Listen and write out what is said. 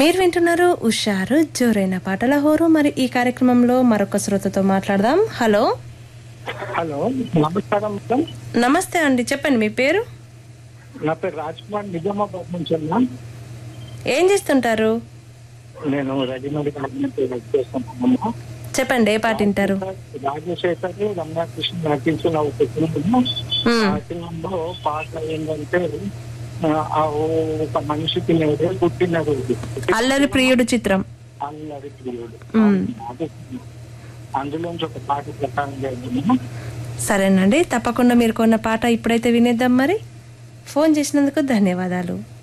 మీరు వింటున్నారు ఉషారు జోరైన పాటల హోరు మరి ఈ కార్యక్రమంలో మరొక శ్రోతతో మాట్లాడదాం హలో హలో నమస్కారం మేడం నమస్తే అండి చెప్పండి మీ పేరు నా పేరు రాజ్ కుమార్ నిజామాబాద్ నుంచి ఉన్నా ఏం చేస్తుంటారు నేను రెడీమేడ్ గార్మెంట్ వర్క్ చేస్తున్నాను చెప్పండి ఏ పాట వింటారు రాజశేఖర్ రమ్యాకృష్ణ నటించిన ఒక సినిమా మ్మ్. ఆ సినిమాలో పాట ఏంటంటే ఆ, ఆ ఓ- ఒక మనిషికి నేడే పుట్టిన రోజు అల్లరి ప్రియుడు చిత్రం అల్లరి ప్రియుడు మ్మ్. అది అందులోంచి ఒక పాట ప్రకారం జరిగింది సరేనండి తప్పకుండా మీరు కొన్న పాట ఇప్పుడైతే వినేద్దాం మరి ఫోన్ చేసినందుకు ధన్యవాదాలు